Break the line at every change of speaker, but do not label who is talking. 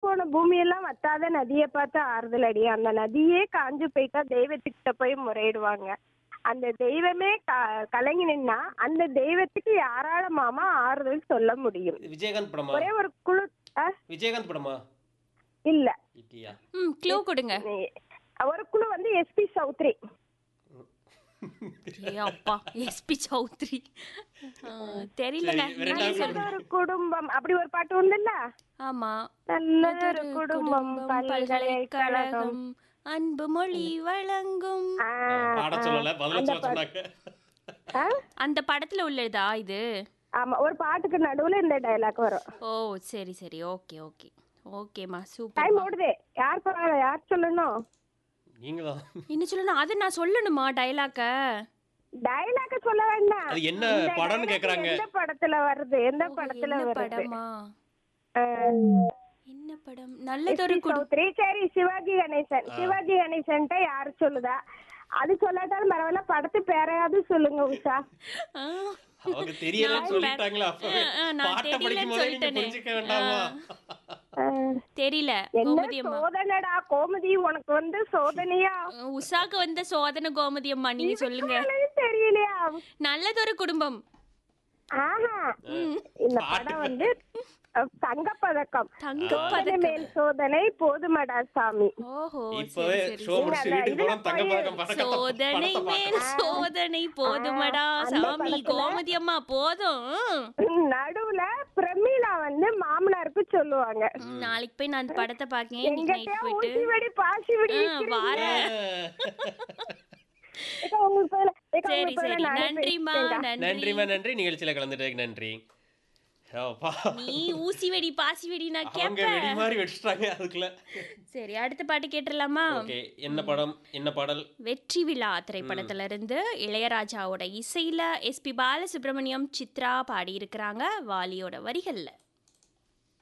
போன பூமியெல்லாம் வத்தாத நதியை பார்த்து ஆறுதல் அடி அந்த நதியே காஞ்சு போயிட்டா தெய்வத்துக்கிட்ட போய் முறையிடுவாங்க அந்த தெய்வமே க- கலங்கி நின்னா அந்த தெய்வத்துக்கு யாரால மாமா ஆறுதல் சொல்ல முடியும்
விஜயகாந்த் படமா
ஒரே ஒரு குழு ஆ,
விஜயகாந்த் படமா
இல்ல
இல்லையா
ம் க்ளூ கொடுங்க
ஒரு குழு வந்து எஸ்பி சௌத்ரி
ஏ அப்பா எஸ்பி சௌத்ரி ஆ, தெரியலங்க
சரி, வேற
நீங்களே
என்ன
சொல்லுங்க
ஒரு குடும்பம் அப்படி ஒரு பாட்டு உண்டுல்ல
ஆமா
நல்ல ஒரு
நல்லதொரு
குடும்பம் பல்கலைக்கழகம்
அன்பு மொழி வழங்கும்
ஆ,
பாட சொல்லல பதில சொல்ல சொன்னாங்க
ஆ?
அந்த படத்துல உள்ளதா இது
ஆமா ஒரு பாட்டுக்கு நடுவுல இந்த டயலாக் வரும்
ஓ சரி சரி ஓகே ஓகே ஓகேம்மா சூப்பர்
டைம் ஓடுதே யார் பரவாயில்ல யார் சொல்லணும்
நீங்க தான்
என்ன சொல்லணும் அது நான் சொல்லணுமா டைலாக்க
டயலாக் சொல்ல வேண்டாம்
அது என்ன
இந்த
படம்னு
dialogue
கேக்குறாங்க
எந்த படத்துல வருது எந்த படத்துல
என்ன
வருது
படமா
ஆ,
என்ன படம் நல்லதொரு
எஸ்பி சௌத்ரி சரி சிவாஜி கணேசன் சிவாஜி கணேசன்ட்ட யாரு சொல்லுதா அது சொல்லாட்டாலும் பரவாயில்ல படத்து பேரையாவது சொல்லுங்க உஷா
ஆ.
அவங்க தெரியலன்னு
நான்
சொல்லிட்டாங்களா அப்பவே
ஆ, ஆ, நான்
பாட்டை
தெரியலன்னு
படிக்கும் போதே நீங்க
சொல்லிட்டேனே.
புரிஞ்சுக்க வேண்டாமா
ஆ,
தெரியல
என்ன
கோமதி அம்மா
சோதனைடா கோமதி உனக்கு வந்து சோதனையா
உஷாக்கு வந்த சோதனை கோமதி அம்மா நீங்க சொல்லுங்க
இதுக்கு தெரியலையா
நல்லதொரு குடும்பம்
ஆஹா இந்த படம் வந்து அஹ், தங்கப்பதக்கம்
தங்கப்பதக்கம்.
சோதனை மேல் சோதனை போதுமடா சாமி
ஓஹோ
இப்பவே
சரி சரி
ஷோ முடிச்சு வீட்டுக்கு போறோம் தங்க பதக்கம் பதக்கம்
சோதனை மேல் சோதனை போதுமடா
அந்த
சாமி
படத்துல-
கோமதி அம்மா போதும்
நடுவுல பிரமீளா வந்து மாமனாருக்கு சொல்லுவாங்க
ம், நாளைக்கு போய் நான் அந்த படத்தை பார்க்கேன் இன்னைக்கு நைட்
எங்கிட்டயா
போயிட்டு
ஊசி வெடி பாசி வெடி
ஆ, வாரேன்
ஏக்கா, உங்களுக்கு பதிலா- ஏக்கா,
சரி
உங்களுக்கு பதிலா
சரி
நானே
நன்றிம்மா
பேசிட்டேன்க்கா.
நன்றி
நன்றிமா நன்றி நிகழ்ச்சியில கலந்துட்டதுக்கு நன்றி அப்பா
நீ ஊசி வெடி பாசி வெடி நான்
அவங்க
கேட்பேன்
வெடி மாதிரி வச்சுட்டாங்க அதுக்குள்ள
சரி அடுத்த பாட்டு கேட்டுடலாமா
ஓகே என்ன படம் என்ன பாடல்
வெற்றி விழா திரைப்படத்துல இருந்து இளையராஜாவோட இசையில எஸ்பி பாலசுப்ரமணியம் சித்ரா பாடி இருக்கிறாங்க வாலியோட வரிகள்ல